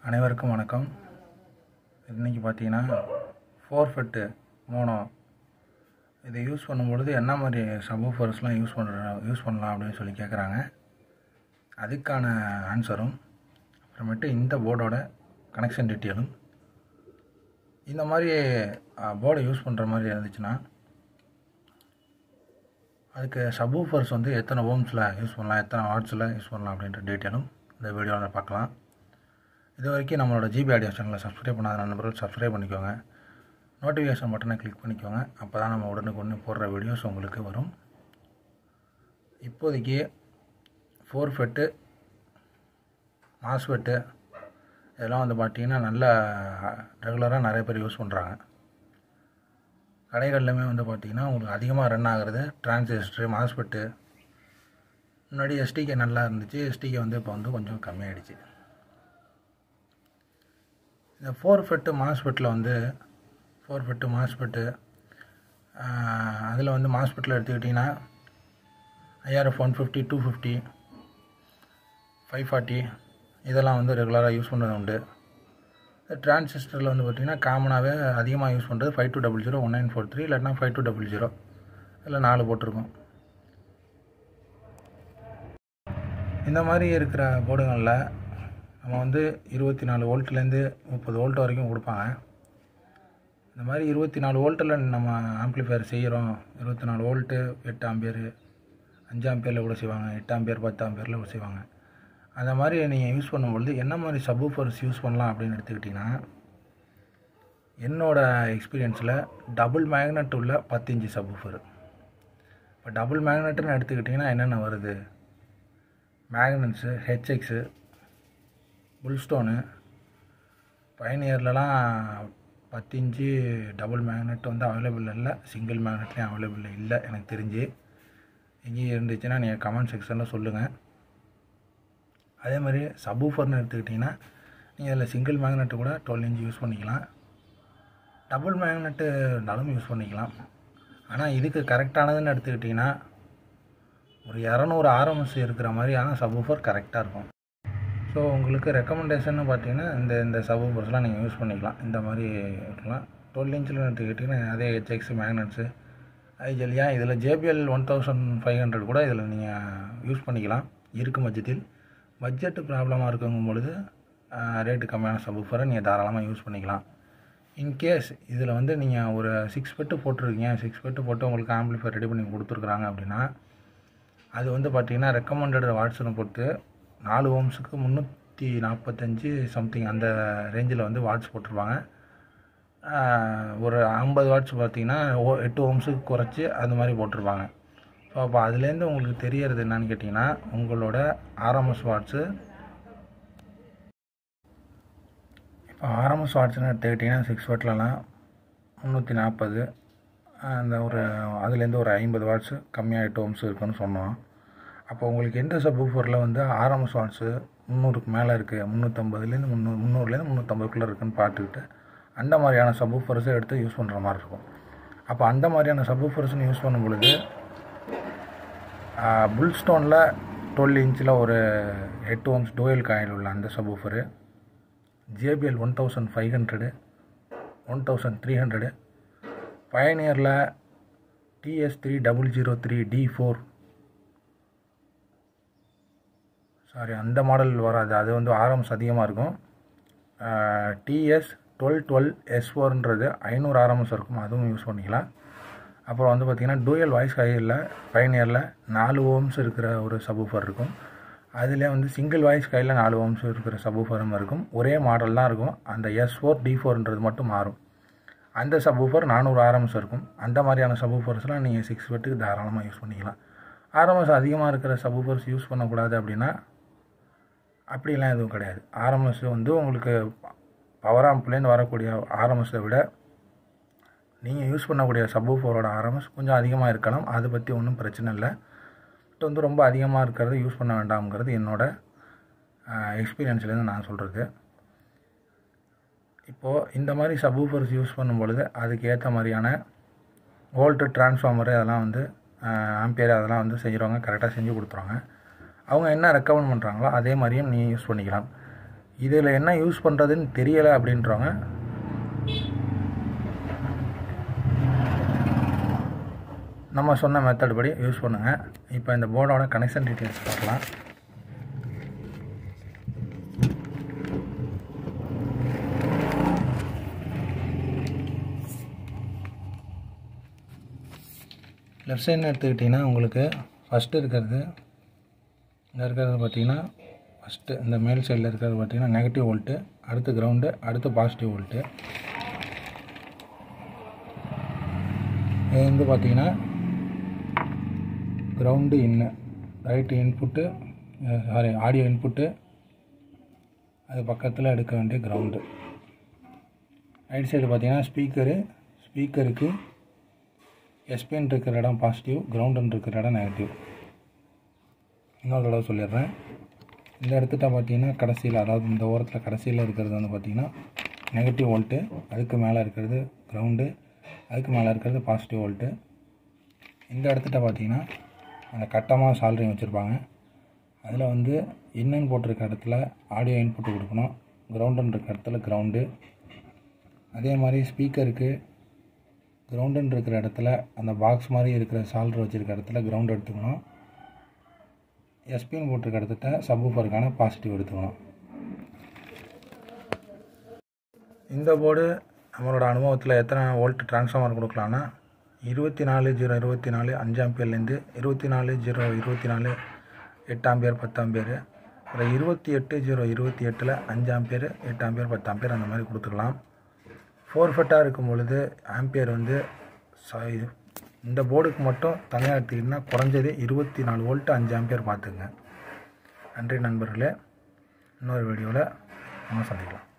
அனைவருக்கும் வணக்கம் இன்றைக்கி பார்த்தீங்கன்னா ஃபோர் ஃபிட்டு மோனோ இதை யூஸ் பண்ணும்பொழுது என்ன மாதிரி சப்வூஃபர்ஸ்லாம் யூஸ் பண்ணுற யூஸ் பண்ணலாம் அப்படின்னு சொல்லி கேட்குறாங்க அதுக்கான ஆன்சரும் அப்புறமேட்டு இந்த போர்டோட கனெக்ஷன் டீட்டெயிலும் இந்த மாதிரி போர்டை யூஸ் பண்ணுற மாதிரி இருந்துச்சுன்னா அதுக்கு சப்வூஃபர்ஸ் வந்து எத்தனை ஓம்ஸில் யூஸ் பண்ணலாம் எத்தனை வாட்ஸில் யூஸ் பண்ணலாம் அப்படின்ற டீட்டெயிலும் இந்த வீடியோவில் பார்க்கலாம் இது வரைக்கும் நம்மளோட ஜிபி ஆடியோ சேனலை சப்ஸ்கிரைப் பண்ணாத நண்பர்கள் சப்ஸ்கிரைப் பண்ணிக்கோங்க நோட்டிஃபிகேஷன் பட்டனை கிளிக் பண்ணிக்கோங்க அப்போ தான் நம்ம உடனுக்குடனே போடுற வீடியோஸ் உங்களுக்கு வரும் இப்போதைக்கு ஃபோர் ஃபெட்டு மாஸ்ஃபெட்டு இதெல்லாம் வந்து பார்த்திங்கன்னா நல்ல ரெகுலராக நிறைய பேர் யூஸ் பண்ணுறாங்க கடைகள்லையுமே வந்து பார்த்திங்கன்னா உங்களுக்கு அதிகமாக ரன் ஆகிறது டிரான்சிஸ்டரு மாஸ்பெட்டு முன்னாடி எஸ்டிகே நல்லா இருந்துச்சு எஸ்டிகே வந்து இப்போ வந்து கொஞ்சம் கம்மியாயிடுச்சு இந்த ஃபோர் ஃபெட்டு மாஸ்பெட்டில் வந்து ஃபோர் ஃபெட்டு மாஸ்பெட்டு அதில் வந்து மாஸ்பெட்டில் எடுத்துக்கிட்டிங்கன்னா IRF one fifty two fifty five forty இதெல்லாம் வந்து ரெகுலராக யூஸ் பண்ணுறது உண்டு டிரான்சிஸ்டரில் வந்து பார்த்திங்கன்னா காமனாகவே அதிகமாக யூஸ் பண்ணுறது five two double zero one nine four three இல்லாட்டினா ஃபைவ் டூ டபுள் ஜீரோ இதில் நாலு போட்டிருக்கோம் இந்த மாதிரி இருக்கிற போர்டுகளில் நம்ம வந்து இருபத்தி நாலு வோல்ட்லேருந்து முப்பது வோல்ட் வரைக்கும் கொடுப்பாங்க இந்த மாதிரி இருபத்தி நாலு வோல்ட்டில் நம்ம ஆம்ப்ளிஃபையர் செய்கிறோம் இருபத்தி நாலு வோல்ட்டு எட்டு ஆம்பியர் அஞ்சு ஆம்பியரில் கூட செய்வாங்க எட்டு ஆம்பியர் பத்து ஆம்பியரில் கூட செய்வாங்க அந்த மாதிரி நீங்கள் யூஸ் பண்ணும்பொழுது என்ன மாதிரி சப்வூஃபர்ஸ் யூஸ் பண்ணலாம் அப்படின்னு எடுத்துக்கிட்டிங்கன்னா என்னோடய எக்ஸ்பீரியன்ஸில் டபுள் மேக்னெட் உள்ள பத்து இன்ச்சு சப்வூஃபர் இப்போ டபுள் மேக்னெட்டுன்னு எடுத்துக்கிட்டிங்கன்னா என்னென்ன வருது மேக்னட்ஸு ஹெச்எக்ஸு புல்ஸ்டோனு பயனியர்லலாம் பத்து இன்ச்சு டபுள் மேக்னெட் வந்து அவைலபிள் இல்லை சிங்கிள் மேக்னெட்லேயும் அவைலபிள் இல்லை எனக்கு தெரிஞ்சு எங்கேயும் இருந்துச்சுன்னா நீங்கள் கமெண்ட் செக்ஷனில் சொல்லுங்கள் அதே மாதிரி சப்வூஃபர்னு எடுத்துக்கிட்டிங்கன்னா நீங்கள் அதில் சிங்கிள் மேக்னெட்டு கூட டுவெல் இன்ச் யூஸ் பண்ணிக்கலாம் டபுள் மேக்னெட்டு இருந்தாலும் யூஸ் பண்ணிக்கலாம் ஆனால் இதுக்கு கரெக்டானதுன்னு எடுத்துக்கிட்டிங்கன்னா ஒரு இரநூறு ஆர்எம்எஸ் இருக்கிற மாதிரியான சப்வூஃபர் கரெக்டாக இருக்கும் ஸோ உங்களுக்கு ரெக்கமெண்டேஷன் பார்த்தீங்கன்னா இந்த இந்த சப்வூஃபர்ஸ்லாம் நீங்கள் யூஸ் பண்ணிக்கலாம் இந்த மாதிரி இருக்கலாம் டுவெல் இன்ச்சில் எடுத்துக்கிட்டிங்கன்னா அதே ஹெச்எக்ஸ் மேக்னட்ஸு ஐஜெல்யா இதில் JBL one thousand five hundred கூட இதில் நீங்கள் யூஸ் பண்ணிக்கலாம் இருக்கும் பட்சத்தில் பட்ஜெட்டு ப்ராப்ளமாக இருக்குங்கும் பொழுது ரேட்டு கம்மியான சப்வூஃபரை நீங்கள் தாராளமாக யூஸ் பண்ணிக்கலாம் இன்கேஸ் இதில் வந்து நீங்கள் ஒரு சிக்ஸ் பெட்டு போட்டிருக்கீங்க சிக்ஸ் பெட்டு போட்டு உங்களுக்கு ஆம்பிளிஃபையர் ரெடி பண்ணி கொடுத்துருக்குறாங்க அப்படின்னா அது வந்து பார்த்திங்கன்னா ரெக்கமெண்டட் வாட்ஸ்னு பொறுத்து நாலு ஓம்ஸுக்கு முந்நூற்றி நாற்பத்தஞ்சு சம்திங் அந்த ரேஞ்சில் வந்து வாட்ஸ் போட்டிருப்பாங்க ஒரு ஐம்பது வாட்ஸ் பார்த்திங்கன்னா ஓ எட்டு ஓம்ஸுக்கு குறைச்சி அந்த மாதிரி போட்டிருப்பாங்க ஸோ அப்போ அதுலேருந்து உங்களுக்கு தெரியறது என்னன்னு கேட்டிங்கன்னா உங்களோட ஆர்எம்எஸ் வாட்ஸு இப்போ ஆர்எம்எஸ் வாட்ஸ்னு எடுத்துக்கிட்டிங்கன்னா சிக்ஸ் வாட்லலாம் முந்நூற்றி நாற்பது அந்த ஒரு அதுலேருந்து ஒரு ஐம்பது வாட்ஸு கம்மியாக எட்டு ஓம்ஸ் இருக்குன்னு சொன்னோம் அப்போ உங்களுக்கு எந்த சப்வூஃபரில் வந்து ஆர்எம்எஸ் வாட்ஸு முந்நூறுக்கு மேலே இருக்குது முந்நூற்றம்பதுலேருந்து முந்நூறு முந்நூறுலேருந்து முந்நூற்றம்பதுக்குள்ளே இருக்குதுன்னு பார்த்துக்கிட்டு அந்த மாதிரியான சப்வூஃபர்ஸை எடுத்து யூஸ் பண்ணுற மாதிரி இருக்கும் அப்போ அந்த மாதிரியான சப்வூஃபர்ஸ்னு யூஸ் பண்ணும் பொழுது புல் ஸ்டோனில் டுவெல் இன்ச்சில் ஒரு எட்டு ஓம்ஸ் டோயல் காயில் உள்ள அந்த subwoofer JBL one thousand five hundred one thousand three hundred பயனியரில் DS three double zero three D four sorry அந்த மாடல் வராது அது வந்து ஆர்எம்ஸ் அதிகமாக இருக்கும் டிஎஸ் டுவெல் டுவெல் எஸ் ஃபோர்ன்றது ஐநூறு ஆர்எம்எஸ் இருக்கும் அதுவும் யூஸ் பண்ணிக்கலாம் அப்புறம் வந்து பார்த்திங்கன்னா டூயல் வாய்ஸ் கையில் பயனியரில் நாலு ஓம்ஸ் இருக்கிற ஒரு சப்வூஃபர் இருக்கும் அதில் வந்து சிங்கிள் வாய்ஸ் கையில் நாலு ஓம்ஸ் இருக்கிற சப்வூஃபரும் இருக்கும் ஒரே மாடல் தான் இருக்கும் அந்த எஸ் ஃபோர் டி ஃபோர்ன்றது மட்டும் மாறும் அந்த சப்வூஃபர் நானூறு ஆர்எம்எஸ் இருக்கும் அந்த மாதிரியான சப்வூஃபர்ஸ்லாம் நீங்கள் சிக்ஸ் வெட்டுக்கு தாராளமாக யூஸ் பண்ணிக்கலாம் ஆர்எம்எஸ் அதிகமாக இருக்கிற சப்வூஃபர்ஸ் யூஸ் பண்ணக்கூடாது அப்படின்னா அப்படிலாம் எதுவும் கிடையாது ஆர்எம்எஸ் வந்து உங்களுக்கு பவர் ஆம்ப்லேருந்து வரக்கூடிய ஆர்எம்எஸை விட நீங்கள் யூஸ் பண்ணக்கூடிய சப்வூஃபரோட ஆர்எம்எஸ் கொஞ்சம் அதிகமாக இருக்கலாம் அதை பற்றி ஒன்றும் பிரச்சனை இல்லை பட் வந்து ரொம்ப அதிகமாக இருக்கிறத யூஸ் பண்ண வேண்டாம்ங்கிறது என்னோடய எக்ஸ்பீரியன்ஸ்லேருந்து நான் சொல்கிறது இப்போது இந்த மாதிரி சப்வூஃபர்ஸ் யூஸ் பண்ணும் பொழுது அதுக்கு ஏற்ற மாதிரியான வோல்ட்டு டிரான்ஸ்ஃபார்மரு அதெல்லாம் வந்து ஆம்பியர் அதெல்லாம் வந்து செய்கிறவங்க கரெக்டாக செஞ்சு கொடுத்துருவாங்க அவங்க என்ன ரெக்கமெண்ட் பண்ணுறாங்களோ அதே மாதிரியும் நீ யூஸ் பண்ணிக்கலாம் இதில் என்ன யூஸ் பண்ணுறதுன்னு தெரியலை அப்படின்றவங்க நம்ம சொன்ன மெத்தட் படி யூஸ் பண்ணுங்கள் இப்போ இந்த போர்டோட கனெக்ஷன் டீட்டெயில்ஸ் பார்க்கலாம் லெஃப்ட் சைடுன்னு எடுத்துக்கிட்டிங்கன்னா உங்களுக்கு ஃபஸ்ட்டு இருக்கிறது இங்கே இருக்கிறது பார்த்தீங்கன்னா ஃபஸ்ட்டு இந்த மேல் சைடில் இருக்கிறது பார்த்தீங்கன்னா நெகட்டிவ் வோல்ட்டு அடுத்து கிரவுண்டு அடுத்து பாசிட்டிவ் வோல்ட்டு இது வந்து பார்த்தீங்கன்னா கிரவுண்டு இன்னு right input sorry audio input அது பக்கத்தில் எடுக்க வேண்டிய கிரவுண்டு ரைட் சைடு பார்த்தீங்கன்னா ஸ்பீக்கரு ஸ்பீக்கருக்கு எஸ்பிஎன் இருக்கிற இடம் பாசிட்டிவ் கிரவுண்டுன்னு இருக்கிற இடம் நெகட்டிவ் இன்னொரு தடவை சொல்லிடுறேன் இந்த இடத்துட்ட பார்த்தீங்கன்னா கடைசியில் அதாவது இந்த ஓரத்தில் கடைசியில் இருக்கிறது வந்து பார்த்தீங்கன்னா நெகட்டிவ் வோல்ட்டு அதுக்கு மேலே இருக்கிறது கிரவுண்டு அதுக்கு மேலே இருக்கிறது பாசிட்டிவ் வோல்ட்டு இந்த இடத்துட்ட பார்த்தீங்கன்னா அந்த கட்டமாக சால்ரிங் வச்சுருப்பாங்க அதில் வந்து இன்னுன்னு போட்டிருக்க இடத்துல ஆடியோ இன்புட் கொடுக்கணும் கிரவுண்டுன்னு இருக்க இடத்துல கிரவுண்டு அதே மாதிரி ஸ்பீக்கருக்கு கிரவுண்டுன்னு இருக்கிற இடத்துல அந்த பாக்ஸ் மாதிரி இருக்கிற சால்ட்ரு வச்சுருக்க இடத்துல கிரவுண்ட் எடுத்துக்கணும் எஸ்பின்னு போட்டிருக்க இடத்துல சப்வூஃபருக்கான பாசிட்டிவ் எடுத்துக்கணும் இந்த போர்டு நம்மளோட அனுபவத்தில் எத்தனை வோல்ட் ட்ரான்ஸ்ஃபார்மர் கொடுக்கலான்னா இருபத்தி நாலு ஜீரோ இருபத்தி நாலு அஞ்சு ஆம்பியர்லேருந்து இருபத்தி நாலு ஜீரோ இருபத்தி நாலு எட்டு ஆம்பியர் பத்து ஆம்பியர் அப்புறம் இருபத்தி எட்டு ஜீரோ இருபத்தி எட்டில் அஞ்சு ஆம்பியர் எட்டு ஆம்பியர் பத்து ஆம்பியர் அந்த மாதிரி கொடுத்துக்கலாம் ஃபோர் ஃபெட்டாக இருக்கும் பொழுது ஆம்பியர் வந்து ச- இது இந்த போர்டுக்கு மட்டும் தனியாக எடுத்திங்கன்னா குறைஞ்சது இருபத்தி நாலு வோல்ட்டு அஞ்சு ஆம்பியர் பார்த்துங்க நன்றி நண்பர்களே இன்னொரு வீடியோவில் நம்ம சந்திக்கலாம்